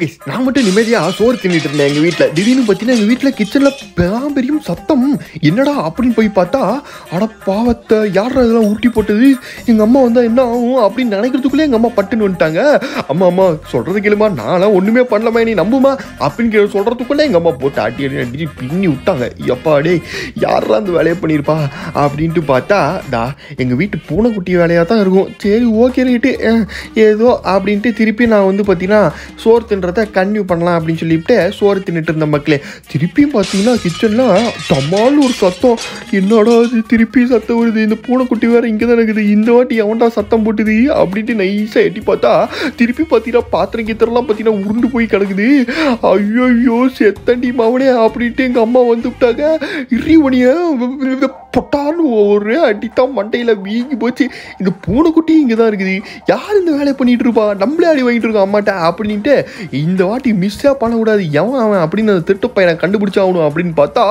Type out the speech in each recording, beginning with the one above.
guys நான் மட்டும் நிம்மதியாக சோறு தின்னுட்டு இருந்தேன் எங்கள் வீட்டில் திடீர்னு பார்த்தீங்கன்னா எங்கள் வீட்டில் கிச்சனில் பெரும் சத்தம் என்னடா அப்படின்னு போய் பார்த்தா அட பாவத்தை யாரா இதெல்லாம் உருட்டி போட்டது எங்கள் அம்மா வந்தால் என்ன ஆகும் அப்படின்னு நினைக்கிறதுக்குள்ளே எங்கள் அம்மா பட்டுன்னு வந்துட்டாங்க அம்மா அம்மா சொல்கிறது கேளுமா நான்லாம் ஒன்றுமே பண்ணலாமா நீ நம்புமா அப்படின்னு கே- சொல்றதுக்குள்ளே எங்கள் அம்மா போட்டு அடி அடி அடி பின்னி விட்டாங்க எப்பா டே யாரா அந்த வேலையை பண்ணியிருப்பா அப்படின்ட்டு பார்த்தா டா எங்கள் வீட்டு பூனைக்குட்டி வேலையாக தான் இருக்கும் சரி ஓகே ரைட்டு ஏதோ அப்படின்ட்டு திருப்பி நான் வந்து பார்த்தீங்கன்னா சோறு தின்றத கன்டினியூ பண்ணலாம் அப்படின்னு சொல்லிட்டு சோறு தின்னுட்டு இருந்த மக்களே திருப்பியும் பார்த்தீங்கன்னா கிச்சனில் டமால்னு ஒரு சத்தம் என்னடா இது திருப்பி சத்தம் வருது இந்த பூனைக்குட்டி வேற இங்கே தான் இருக்குது இந்த வாட்டி எவன்டா சத்தம் போட்டுது அப்படின்ட்டு நைஸாக எட்டி பார்த்தா திருப்பி பார்த்தீங்கன்னா பாத்திரம் கீத்திரம்லாம் பார்த்தீங்கன்னா உருண்டு போய் கிடக்குது ஐயோ செத்தண்டி மவனே அப்படின்ட்டு எங்கள் அம்மா வந்து விட்டாங்க இறைவனிய பொட்டான்னு ஒரு அடித்தான் மண்டையில் வீங்கி போச்சு இந்த பூனைக்குட்டி இங்கே தான் இருக்குது யார் இந்த வேலையை பண்ணிட்டு இருப்பா நம்மளே அடி வாங்கிட்டு இருக்கோம் அம்மாட்ட அப்படின்ட்டு இந்த வாட்டி மிஸ்ஸாக பண்ணக்கூடாது எவன் அவன் அப்படின்னு அந்த திட்டு பையனை கண்டுபிடிச்சாகணும் அப்படின்னு பார்த்தா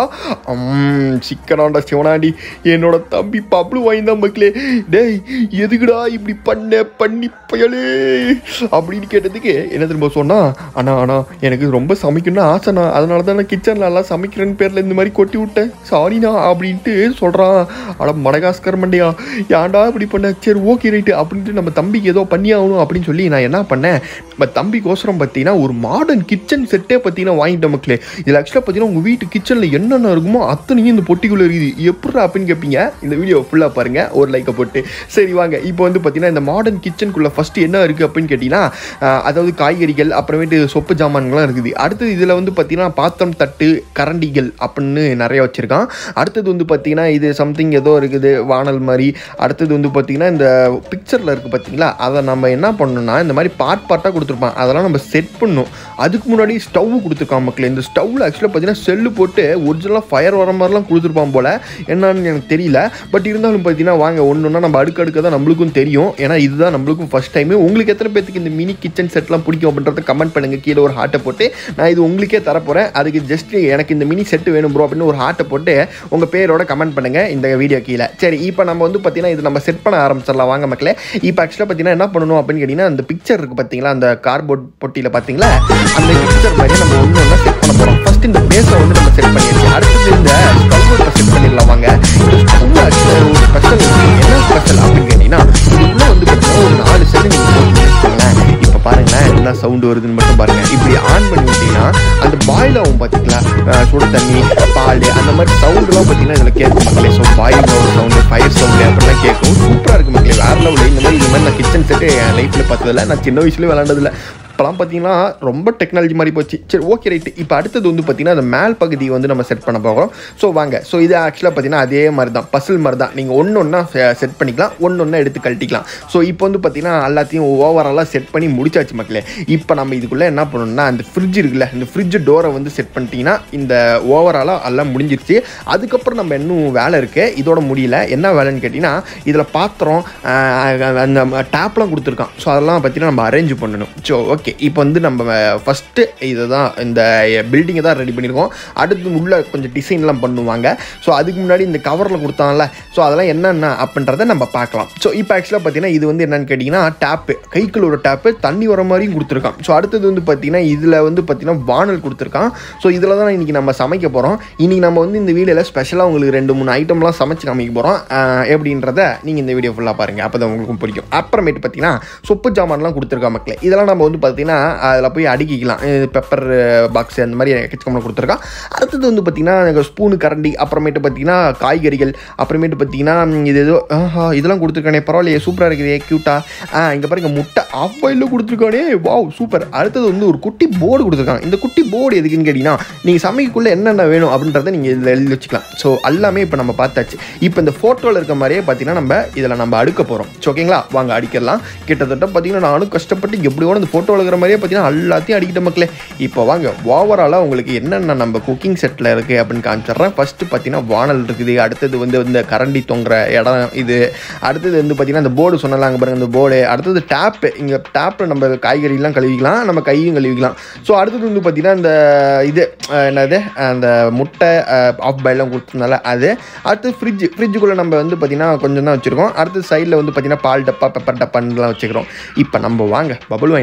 உம், சிக்கனாண்டா சிவனாண்டி என்னோட தம்பி பப்ளு வாங்கிதான் மக்களே டேய் எதுக்குடா இப்படி பண்ண பண்ணி பயலே அப்படின்னு கேட்டதுக்கு என்ன திரும்ப சொன்னா அண்ணா அண்ணா எனக்கு ரொம்ப சமைக்கணும்னு ஆசைண்ணா அதனால தான் நான் கிச்சனில் எல்லாம் சமைக்கிறேன்னு பேரில் இந்த மாதிரி கொட்டி விட்டேன் சாரிண்ணா அப்படின்ட்டு சொல்கிறான் அட மடகாஸ்கர் மண்டையா ஏன்டா இப்படி பண்ண சரி ஓகே ரைட்டு அப்படின்ட்டு நம்ம தம்பிக்கு ஏதோ பண்ணி ஆகணும் அப்படின்னு சொல்லி நான் என்ன பண்ணேன் நம்ம தம்பிக்கோசரம் பார்த்தீங்கன்னா ஒரு மாடர்ன் கிச்சன் செட்டே பார்த்தீங்கன்னா வாங்கிட்டேன் மக்களே இதில் ஆக்சுவலாக பார்த்தீங்கன்னா உங்கள் வீட்டு கிச்சனில் என்னென்ன இருக்குமோ அத்தனையும் இந்த பொட்டிக்குள்ளே இருக்குது எப்படி அப்படின்னு கேட்பீங்க இந்த வீடியோ ஃபுல்லாக பாருங்கள் ஒரு லைக்கை போட்டு சரி வாங்க இப்போ வந்து பார்த்தீங்கன்னா இந்த மாடர்ன் கிச்சனுக்குள்ளே ஃபஸ்ட்டு என்ன இருக்குது அப்படின்னு கேட்டிங்கன்னா ஆஹ், அதாவது காய்கறிகள் அப்புறமேட்டு சொப்பு ஜாமான்கள்லாம் இருக்குது அடுத்தது இதில் வந்து பார்த்தீங்கன்னா பாத்திரம் தட்டு கரண்டிகள் அப்படின்னு நிறைய வச்சுருக்கான் அடுத்தது வந்து பார்த்தீங்கன்னா இது சம்திங் ஏதோ இருக்குது வானல் மாதிரி அடுத்தது வந்து பார்த்தீங்கன்னா இந்த பிக்சரில் இருக்குது பார்த்தீங்களா அதை நம்ம என்ன பண்ணணும்னா இந்த மாதிரி பார்ட் பார்ட்டாக கொடுத்துருப்பான் அதெல்லாம் நம்ம செட் பண்ணணும் அதுக்கு முன்னாடி ஸ்டவ் கொடுத்துருக்கான் மக்களே இந்த ஸ்டவ்வில் ஆக்சுவலாக பார்த்தீங்கன்னா செல்லு போட்டு ஒரிஜினலாக ஃபயர் வர மாதிரிலாம் கொடுத்துருப்பான் போல் என்னன்னு எனக்கு தெரியல பட் இருந்தாலும் பார்த்தீங்கன்னா வாங்க ஒன்று ஒன்றா நம்ம அடுக்க அடுக்க தான் நம்மளுக்கும் தெரியும் ஏன்னா இதுதான் நம்மளுக்கும் ஃபஸ்ட் டைமு உங்களுக்கு எத்தனை பேத்துக்கு இந்த மினி கிச்சன் செட்லாம் பிடிக்கும் அப்படின்றத கமெண்ட் பண்ணுங்க கீழே ஒரு ஹார்ட்டை போட்டு நான் இது உங்களுக்கே தரப்போகிறேன் அதுக்கு ஜஸ்ட் எனக்கு இந்த மினி செட்டு வேணும் ப்ரோ அப்படின்னு ஒரு ஹார்ட்டை போட்டு உங்கள் பேரோட கமெண்ட் பண்ணுங்க இந்த வீடியோ கீழே சரி இப்போ நம்ம வந்து பார்த்தீங்கன்னா இது நம்ம செட் பண்ண ஆரம்பிச்சிடலாம் வாங்க மக்களே இப்போ ஆக்சுவலாக பார்த்தீங்கன்னா என்ன பண்ணணும் அப்படின்னு கேட்டிங்கன்னா அந்த பிக்சர் இருக்குது பார்த்தீங்களா அந்த கார்போர்ட் பொட்டியில் பார்த்தீங்களா அந்த பிக்சர் மாதிரியே நம்ம ஒன்று ஒன்றா செட் பண்ண போகிறோம் ஃபர்ஸ்ட் இந்த பேஸை வந்து நம்ம செட் பண்ணிடுச்சு அடுத்தது இந்த ஸ்டவ் இப்போ செட் பண்ணிடலாம் வாங்க இந்த ஸ்டவ் ஆக்சுவலாக ஒரு ஸ்பெஷல் என்ன ஸ்பெஷல் அப்படின்னு கேட்டிங்கன்னா இதுக்குள்ளே வந்து பார்த்தீங்கன்னா ஒரு நாலு செல்லு நீங்கள் போட்டு வச்சுக்கோங்களேன் இப்போ பாருங்களேன் என்ன சவுண்டு வருதுன்னு மட்டும் பாருங்கள் இப்படி ஆன் பண்ணி விட்டீங்கன்னா அந்த பாயில் ஆகும் பார்த்தீங்களா அஹ் சுடு தண்ணி பால் அந்த மாதிரி சவுண்டுலாம் பார்த்தீங்கன்னா இதில் கேட்கும் மக்களே so boil sound fire sound அப்படிலாம் கேட்கும் சூப்பராக இருக்குது மக்களே வேற லெவலில் இந்த மாதிரி இந்த மாதிரி நான் கிச்சன் செட்டு என் லைஃப்பில் பார்த்ததில்ல நான் சின்ன வயசுலேயே விளாண்டதில்ல இப்போலாம் பார்த்தீங்கன்னா ரொம்ப டெக்னாலஜி மாதிரி போச்சு சரி ஓகே ரைட்டு இப்போ அடுத்தது வந்து பார்த்தீங்கன்னா அந்த மேல் பகுதி வந்து நம்ம செட் பண்ண போகிறோம் ஸோ வாங்க ஸோ இது ஆக்சுவலாக பார்த்தீங்கன்னா அதே மாதிரி தான் பசில் மாதிரி தான் நீங்கள் ஒன்று ஒன்றா செட் பண்ணிக்கலாம் ஒன்று ஒன்றா எடுத்து கழட்டிக்கலாம் ஸோ இப்போ வந்து பார்த்தீங்கன்னா எல்லாத்தையும் ஓவராலாக செட் பண்ணி முடிச்சாச்சு மக்களே இப்போ நம்ம இதுக்குள்ளே என்ன பண்ணணும்னா அந்த ஃப்ரிட்ஜ் இருக்குல்ல இந்த ஃப்ரிட்ஜ் டோரை வந்து செட் பண்ணிட்டீங்கன்னா இந்த ஓவராலாக எல்லாம் முடிஞ்சிருச்சு அதுக்கப்புறம் நம்ம இன்னும் வேலை இருக்குது இதோட முடியல என்ன வேலைன்னு கேட்டிங்கன்னா இதில் பாத்திரம் ஆஹ், அந்த டேப்லாம் கொடுத்துருக்கான் ஸோ அதெல்லாம் பார்த்தீங்கன்னா நம்ம அரேஞ்ச் பண்ணணும் ஸோ ஓகே இப்போ வந்து நம்ம ஃபஸ்ட்டு இதை தான் இந்த பில்டிங்கை தான் ரெடி பண்ணியிருக்கோம் அடுத்து உள்ள கொஞ்சம் டிசைன்லாம் பண்ணுவாங்க ஸோ அதுக்கு முன்னாடி இந்த கவரில் கொடுத்தாங்கல்ல ஸோ அதெல்லாம் என்னென்ன அப்படின்றத நம்ம பார்க்கலாம் ஸோ இப்போ ஆக்சுவலாக பார்த்தீங்கன்னா இது வந்து என்னன்னு கேட்டிங்கன்னா டேப்பு கைக்குள்ள ஒரு டேப்பு தண்ணி வர மாதிரியும் கொடுத்துருக்கான் ஸோ அடுத்தது வந்து பார்த்தீங்கன்னா இதில் வந்து பார்த்தீங்கன்னா வானல் கொடுத்துருக்கான் ஸோ இதில் தான் இன்றைக்கி நம்ம சமைக்க போகிறோம் இன்றைக்கி நம்ம வந்து இந்த வீடியோவில் ஸ்பெஷலாக உங்களுக்கு ரெண்டு மூணு ஐட்டம்லாம் சமைச்சு காமிக்க போகிறோம் எப்படின்றத நீங்கள் இந்த வீடியோ ஃபுல்லாக பாருங்கள் அப்போ தான் உங்களுக்கும் பிடிக்கும் அப்புறமேட்டு பார்த்தீங்கன்னா சொப்பு ஜாமான்லாம் கொடுத்துருக்கா மக்களே இதெல்லாம் நம்ம வந்து பார்த்தீங்கன்னா அதில் போய் அடுக்கிக்கலாம் பெப்பர் பாக்ஸ் அந்த மாதிரி எக்கச்சக்கமாக கொடுத்துருக்கான் அடுத்தது வந்து பார்த்தீங்கன்னா ஸ்பூனு கரண்டி அப்புறமேட்டு பார்த்தீங்கன்னா காய்கறிகள் அப்புறமேட்டு பார்த்தீங்கன்னா ம், இது ஏதோ ஆஹா இதெல்லாம் கொடுத்துருக்கானே பரவாயில்லையே சூப்பராக இருக்குது க்யூட்டா ஆ இங்கே பாருங்க முட்டை அவ்வாயில் கொடுத்துருக்கானே வாவ் சூப்பர் அடுத்தது வந்து ஒரு குட்டி போர்டு கொடுத்துருக்காங்க இந்த குட்டி போர்டு எதுக்குன்னு கேட்டிங்கன்னா நீங்கள் சமைக்கக்குள்ளே என்னென்ன வேணும் அப்படின்றத நீங்கள் இதில் எழுதி வச்சுக்கலாம் ஸோ எல்லாமே இப்போ நம்ம பார்த்தாச்சு இப்போ இந்த ஃபோட்டோவில் இருக்க மாதிரியே பார்த்தீங்கன்னா நம்ம இதில் நம்ம அடுக்க போகிறோம் ஸோ ஓகேங்களா வாங்க அடிக்கலாம் கிட்டத்தட்ட பார்த்தீங்கன்னா நானும் கஷ்டப்பட்டு எப்படியோட இந்த ஃபோட்டோவில் இருக்கிற மாதிரியே பார்த்தீங்கன்னா எல்லாத்தையும் அடிக்கிட்ட மக்களே இப்போ வாங்க ஓவராலாக உங்களுக்கு என்னென்ன நம்ம குக்கிங் செட்டில் இருக்குது அப்படின்னு காமிச்சிடுறேன் ஃபஸ்ட்டு பார்த்தீங்கன்னா வானல் இருக்குது அடுத்தது வந்து இந்த கரண்டி தொங்குற இடம் இது அடுத்தது வந்து பார்த்தீங்கன்னா இந்த போர்டு சொன்னலாங்க பாருங்க இந்த போர்டு அடுத்தது டேப்பு இங்கே டேப்பில் நம்ம காய்கறிலாம் கழுவிக்கலாம் நம்ம கையும் கழுவிக்கலாம் ஸோ அடுத்தது வந்து பார்த்தீங்கன்னா இந்த இது அஹ், என்னது அந்த முட்டை ஆஃப் பாயிலாம் கொடுத்ததுனால அது அடுத்து ஃப்ரிட்ஜ் ஃப்ரிட்ஜுக்குள்ளே நம்ம வந்து பார்த்தீங்கன்னா கொஞ்சம் தான் வச்சுருக்கோம் அடுத்து சைடில் வந்து பார்த்தீங்கன்னா பால் டப்பா பெப்பர் டப்பான்லாம் வச்சுக்கிறோம் இப்போ நம்ம வாங்க பபுள் வாங்கிட்ட கொடுத்துடலாம்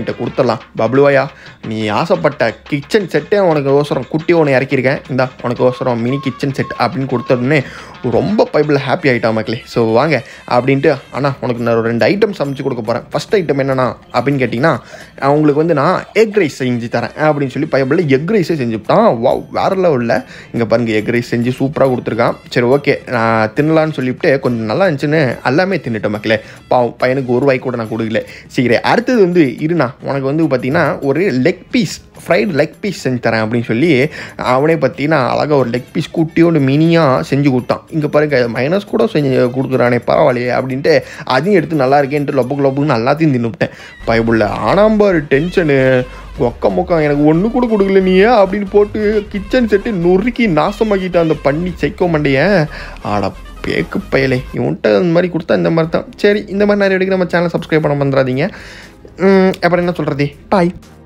சாப்பிட்லாம் பப்ளுவாயா நீ ஆசைப்பட்ட கிச்சன் செட்டே உனக்கு ஓசரம் குட்டி ஒன்று இறக்கியிருக்கேன் இந்தா உனக்கு ஓசரம் மினி கிச்சன் செட் அப்படின்னு கொடுத்த உடனே ரொம்ப பைபிள் ஹாப்பி ஆகிட்டா மக்களே ஸோ வாங்க அப்படின்ட்டு அண்ணா உனக்கு நான் ஒரு ரெண்டு ஐட்டம் சமைச்சு கொடுக்க போகிறேன் ஃபஸ்ட் ஐட்டம் என்னன்னா அப்படின்னு கேட்டிங்கன்னா உங்களுக்கு வந்து நான் எக் ரைஸ் செஞ்சு தரேன் அப்படின்னு சொல்லி பைபிளில் எக் ரைஸே செஞ்சுவிட்டான் வா வேற லெவலில் இங்கே பாருங்க எக் ரைஸ் செஞ்சு சூப்பராக கொடுத்துருக்கான் சரி ஓகே நான் தின்னலான்னு சொல்லிவிட்டு கொஞ்சம் நல்லா இருந்துச்சுன்னு எல்லாமே தின்னுட்டேன் மக்களே பாவம் பையனுக்கு ஒரு வாய் கூட நான் கொடுக்கல சீக்கிரம் அடுத்தது வந்து இருண்ணா உனக்கு வந்து பார்த்தீங்கன்னா ஒரு leg piece fried leg piece செஞ்சு தரேன் அப்படின்னு சொல்லி அவனே பார்த்தீங்கன்னா அழகாக ஒரு லெக் பீஸ் குட்டியோடு மினியாக செஞ்சு கொடுத்தான் இங்கே பாருங்க மைனஸ் கூட செஞ்சு கொடுக்குறானே பரவாயில்லையே அப்படின்ட்டு அதையும் எடுத்து நல்லா இருக்கேன்ட்டு லொப்புக்கு லொப்புக்குன்னு எல்லாத்தையும் தின்னுவிட்டேன் பயபுள்ள ஆனாம்பாரு டென்ஷனு ஒக்க மொக்கம் எனக்கு ஒன்று கூட கொடுக்கல நீ அப்படின்னு போட்டு கிச்சன் செட்டு நொறுக்கி நாசமாக்கிட்டான் அந்த பண்ணி சைக்கோ மண்டைய ஆட பேக்கு பயலே இவன்கிட்ட இந்த மாதிரி கொடுத்தா இந்த மாதிரி தான் சரி இந்த மாதிரி நிறைய எடுக்க நம்ம சேனல் சப்ஸ்கிரைப் பண்ண வந்துடாதீங்க உம், அப்புறம் என்ன சொல்கிறது பாய்